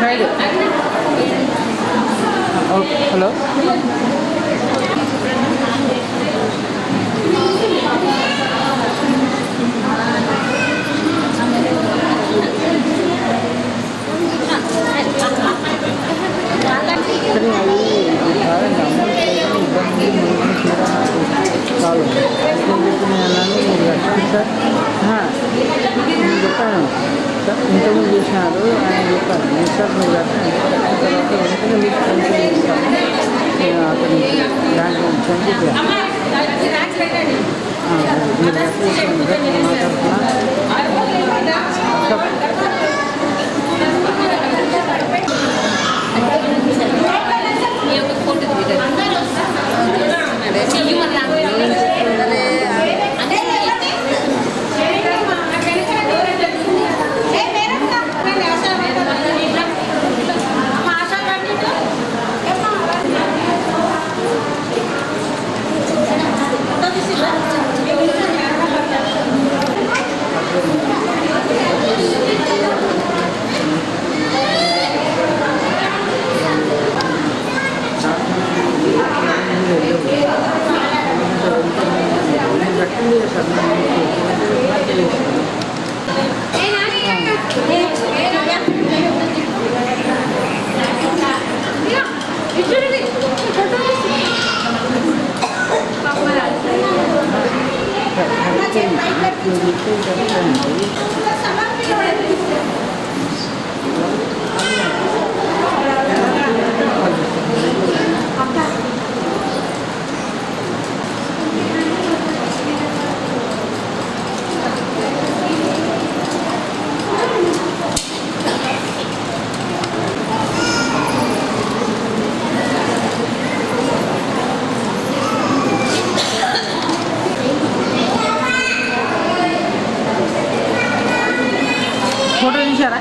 Side okay hello కానీ అవి కాదండి అమౌంట్ లేదని ఇబ్బంది మనకి చాలు నేను చెప్పిన అన్నాను మీరు కట్టండి సార్ ఆహా, నేను చెప్పాను సార్ ఇంతకుముందు చేసినారు ఆయన చెప్పాను మీరు సార్ మీరు కట్టండి కట్టిన తర్వాత వెంటనే మీకు పెన్షన్ ఇస్తాను నేను అక్కడ నుంచి బ్యాంక్ నుంచి అని చెప్పాను ఆ, మీరు కట్టేసుకోండి సార్ నేను మాట్లాడుతున్నా నేను కట్టండి సార్ నేను చేస్తాను. ఫోటో తీశారా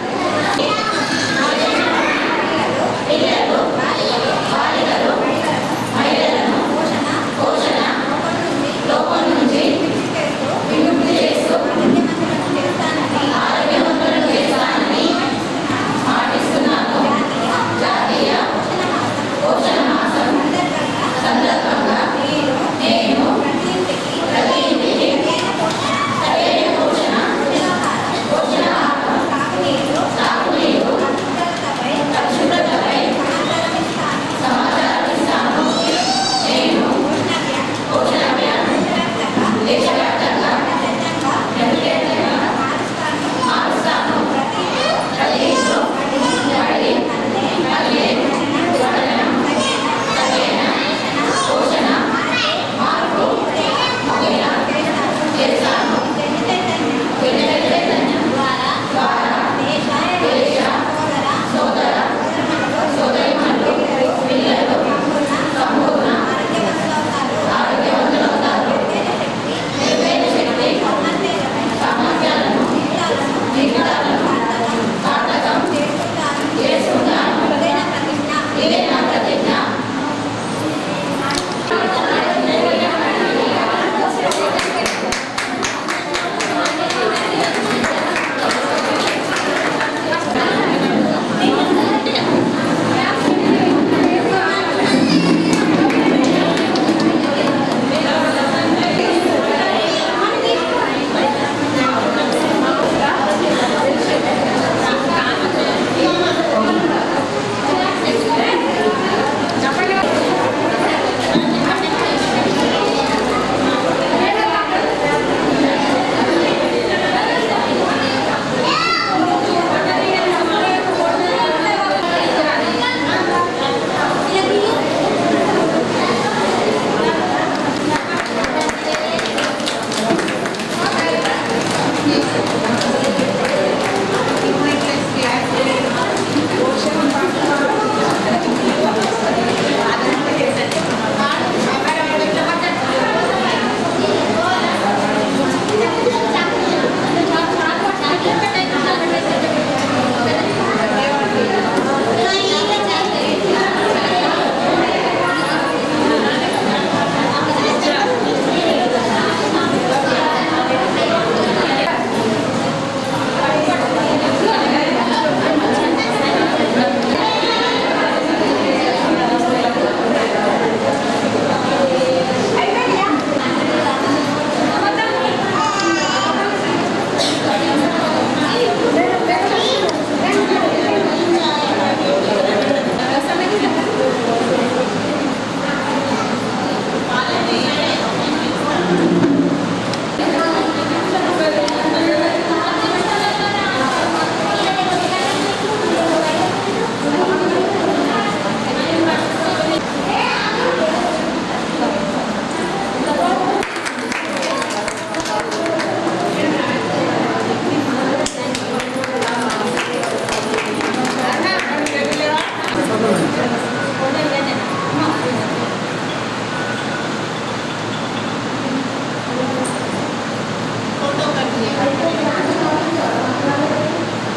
నేను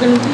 నుంచి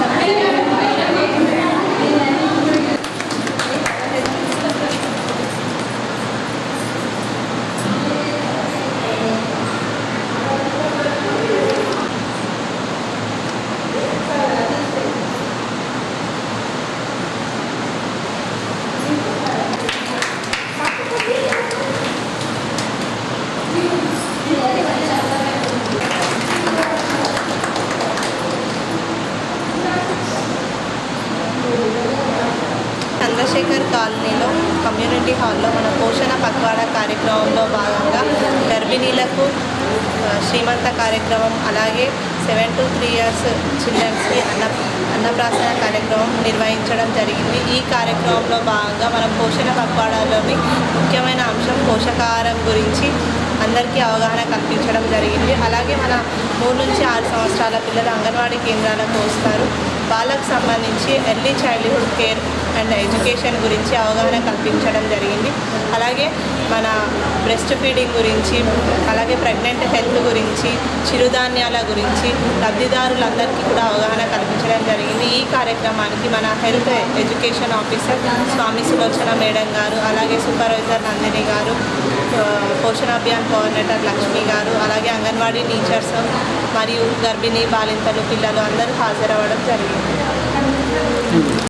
చంద్రశేఖర్ కాలనీలో కమ్యూనిటీ హాల్లో మన పోషణ పక్వాడా కార్యక్రమంలో భాగంగా గర్భిణీలకు ఆ, శ్రీమంత కార్యక్రమం అలాగే సెవెన్ టు త్రీ ఇయర్స్ చిల్డ్రన్స్కి అన్న అన్నప్రాసన కార్యక్రమం నిర్వహించడం జరిగింది ఈ కార్యక్రమంలో భాగంగా మనం పోషణ పక్వాడాలోని ముఖ్యమైన అంశం పోషకాహారం గురించి అందరికీ అవగాహన కల్పించడం జరిగింది అలాగే మన మూడు నుంచి ఆరు సంవత్సరాల పిల్లలు అంగన్వాడీ కేంద్రాలకు వస్తారు వాళ్ళకు సంబంధించి early childhood care and education గురించి అవగాహన కల్పించడం జరిగింది అలాగే మన బ్రెస్ట్ ఫీడింగ్ గురించి అలాగే ప్రెగ్నెంట్ హెల్త్ గురించి చిరుధాన్యాల గురించి లబ్ధిదారులందరికీ కూడా అవగాహన కల్పించడం జరిగింది ఈ కార్యక్రమానికి మన health education officer Swamy Sulochana madam గారు అలాగే సూపర్వైజర్ నందిని గారు ఆ, పోషణ అభియాన్ కోఆర్డినేటర్ లక్ష్మి గారు అలాగే అంగన్వాడీ టీచర్స్ మరియు గర్భిణీ బాలింతలు పిల్లలు అందరూ హాజరవ్వడం జరిగింది